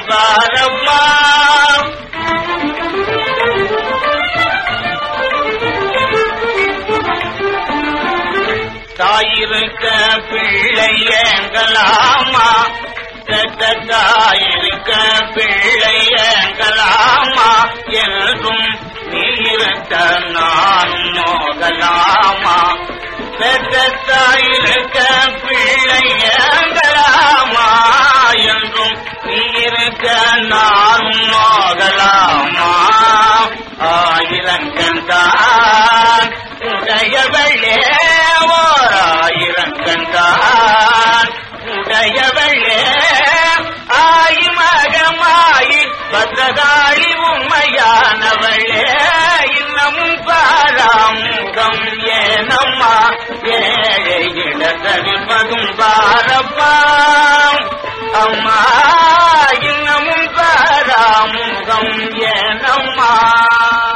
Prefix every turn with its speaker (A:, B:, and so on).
A: பாரம்மா தாயிருக்க பிள்ளை ஏங்கலாமா பெற்ற தாயிருக்க பிள்ளை ஏங்கலாமா என்றும் நீ இருக்க நான் நோகலாமா பெற்ற தாயிருக்க பிள்ளை ஏங்கலாமா என்றும் நீ இருக்க நான் நோகலாமா ஆயிரங்கந்தான் உடையவளே ஓர் ஆயிரங்கந்தான் உடையவளே ஆயி மகமாயி பத்ரகாளி உண்மையானவளே இன்னமும் பாராமுகம் ஏனம்மா ஏழை இடத்தவிப்பதும் பாரப்பா அம்மா இன்னமும் பாராமுகம் ஏனம்மா